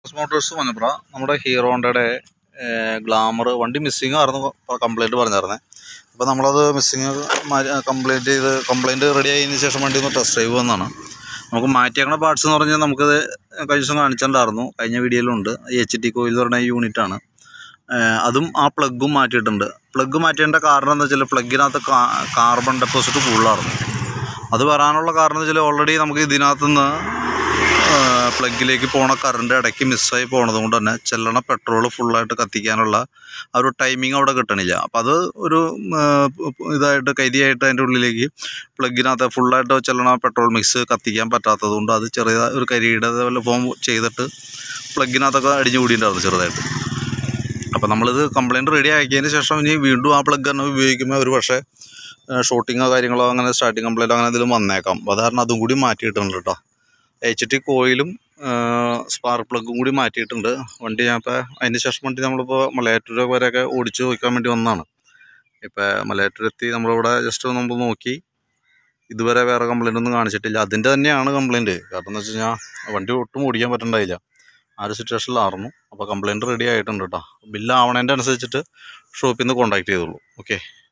Motors വന്നപ്പോൾ നമ്മുടെ ഹീറോണ്ടയുടെ ഗ്ലാമർ വണ്ടി മിസ്സിങ് ആയിരുന്നു കംപ്ലൈൻറ്റ് പറഞ്ഞായിരുന്നേ അപ്പോൾ നമ്മളത് മിസ്സിങ് കംപ്ലൈൻറ്റ് ചെയ്ത് കംപ്ലൈൻറ്റ് റെഡി ആയതിന് ശേഷം വണ്ടി ഒന്ന് ടെസ്റ്റ് ഡ്രൈവ് വന്നതാണ് നമുക്ക് മാറ്റിയേക്കണ പാർട്സ് എന്ന് പറഞ്ഞാൽ നമുക്കത് കഴിഞ്ഞ ദിവസം കാണിച്ചിട്ടുണ്ടായിരുന്നു കഴിഞ്ഞ വീഡിയോയിലുണ്ട് എച്ച് ടി കോയിൽ എന്ന് പറഞ്ഞ യൂണിറ്റാണ് അതും ആ പ്ലഗും മാറ്റിയിട്ടുണ്ട് പ്ലഗ് മാറ്റേണ്ട കാരണം എന്താ വെച്ചാൽ പ്ലഗിനകത്ത് കാർബൺ ഡെപ്പോസിറ്റ് കൂടുതലായിരുന്നു അത് വരാനുള്ള കാരണം എന്ന് വെച്ചാൽ ഓൾറെഡി നമുക്ക് ഇതിനകത്തുനിന്ന് പ്ലഗിലേക്ക് പോണ കറണ്ട് ഇടയ്ക്ക് മിസ്സായി പോണത് കൊണ്ട് തന്നെ ചെല്ലണ പെട്രോൾ ഫുള്ളായിട്ട് കത്തിക്കാനുള്ള ആ ഒരു ടൈമിങ് അവിടെ കിട്ടണില്ല അപ്പോൾ അത് ഒരു ആ, ഇതായിട്ട് കരിയായിട്ട് അതിൻ്റെ ഉള്ളിലേക്ക് പ്ലഗിനകത്ത് ഫുള്ളായിട്ട് ചെല്ലണ പെട്രോൾ മിക്സ് കത്തിക്കാൻ പറ്റാത്തത് കൊണ്ട് അത് ചെറിയ ഒരു കരിയുടെ പോലെ ഫോം ചെയ്തിട്ട് പ്ലഗിനകത്തൊക്കെ അടിഞ്ഞു കൂടിയിട്ടുണ്ടായിരുന്നു ചെറുതായിട്ട് അപ്പോൾ നമ്മളിത് കംപ്ലയിൻറ്റ് റെഡി ആക്കിയതിന് ശേഷം ഇനി വീണ്ടും ആ പ്ലഗ് തന്നെ ഉപയോഗിക്കുമ്പോൾ ഒരു പക്ഷേ ഷോട്ടിങ്ങോ കാര്യങ്ങളോ അങ്ങനെ സ്റ്റാർട്ടിങ് കംപ്ലൈൻറ്റോ അങ്ങനെ എന്തെങ്കിലും വന്നേക്കാം അപ്പോൾ അത് കാരണം അതും കൂടി മാറ്റിയിട്ടുണ്ട് കേട്ടോ എച്ച് ടി കോയിലും സ്പാർക്ക് പ്ലഗും കൂടി മാറ്റിയിട്ടുണ്ട് വണ്ടി ഞാൻ ഇപ്പോൾ അതിന് ശേഷം വണ്ടി നമ്മളിപ്പോൾ മലയാറ്റൂർ വരെയൊക്കെ ഓടിച്ച് നോക്കാൻ വേണ്ടി വന്നതാണ് ഇപ്പോൾ മലയാറ്റൂരെത്തി നമ്മളിവിടെ ജസ്റ്റ് നമ്മൾ നോക്കി ഇതുവരെ വേറെ കംപ്ലൈൻ്റ് ഒന്നും കാണിച്ചിട്ടില്ല അതിൻ്റെ തന്നെയാണ് കംപ്ലൈൻറ്റ് കാരണം എന്ന് വെച്ച് കഴിഞ്ഞാൽ വണ്ടി ഒട്ടും ഓടിക്കാൻ പറ്റണ്ടായില്ല ആ ഒരു സിറ്റുവേഷനിലായിരുന്നു അപ്പോൾ കംപ്ലൈൻറ്റ് റെഡി ആയിട്ടുണ്ട് കേട്ടോ ബില്ല് ആവണേൻ്റെ അനുസരിച്ചിട്ട് ഷോപ്പിൽ നിന്ന് കോൺടാക്ട് ചെയ്തോളൂ ഓക്കെ